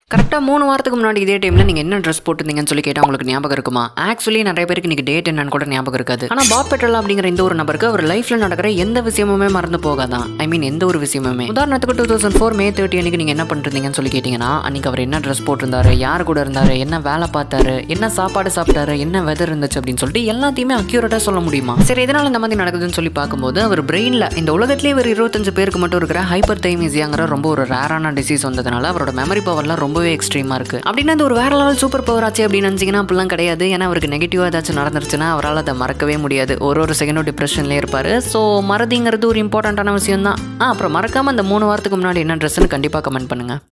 கரெக்டாக மூணு வாரத்துக்கு முன்னாடி இதே டைமில் நீங்கள் என்ன ட்ரெஸ் போட்டிருந்தீங்கன்னு சொல்லி கேட்டால் உங்களுக்கு ஞாபகம் இருக்குமா ஆக்சுவலி நிறைய பேருக்கு இன்னைக்கு டேட் என்னன்னு கூட ஞாபகம் இருக்காது ஆனால் பாப் பெட்ரோல் அப்படிங்கிற இந்த ஒரு நபருக்கு அவர் லைஃப்பில் நடக்கிற எந்த விஷயமுமே மறந்து போகாதான் ஐ மீன் எந்த ஒரு விஷயமுமே உதாரணத்துக்கு two thousand four May thirty அன்னைக்கு நீங்கள் என்ன பண்ணிருந்தீங்கன்னு சொல்லி கேட்டிங்கன்னா அன்னைக்கு அவர் என்ன ட்ரெஸ் போட்டிருந்தாரு யார் கூட இருந்தாரு என்ன வேலை பார்த்தாரு என்ன சாப்பாடு சாப்பிட்டாரு என்ன வெதர் இருந்துச்சு அப்படின்னு சொல்லிட்டு எல்லாத்தையுமே அக்யூரேட்டாக சொல்ல முடியுமா சரி எதனால இந்த மாதிரி நடக்குதுன்னு சொல்லி பார்க்கும்போது அவர் பிரெயினில் இந்த உலகத்திலேயே ஒரு இருபத்தஞ்சு பேருக்கு மட்டும் இருக்கிற ஹைப்பர் தைமீசியாங்கிற ரொம்ப ஒரு ரேரான டிசீஸ் வந்ததுனால அவரோட மெமரி பவர்லாம் ரொம்பவே எக்ஸ்ட்ரீமாக இருக்கு அப்படின்னா அது ஒரு வேற லெவல் சூப்பர் பவர் ஆச்சு அப்படின்னு நினச்சிங்கன்னா அப்படிலாம் கிடையாது ஏன்னா அவருக்கு நெகட்டிவாக ஏதாச்சும் நடந்துருச்சுன்னா அவரால் அதை மறக்கவே முடியாது ஒரு ஒரு செகண்டும் டிப்ரெஷன்லேயே இருப்பார் ஸோ மறதிங்கிறது ஒரு இம்பார்ட்டண்ட்டான விஷயம் தான் அப்புறம் மறக்காமல் அந்த மூணு வாரத்துக்கு முன்னாடி என்ன ட்ரெஸ்ன்னு கண்டிப்பாக கமெண்ட் பண்ணுங்கள்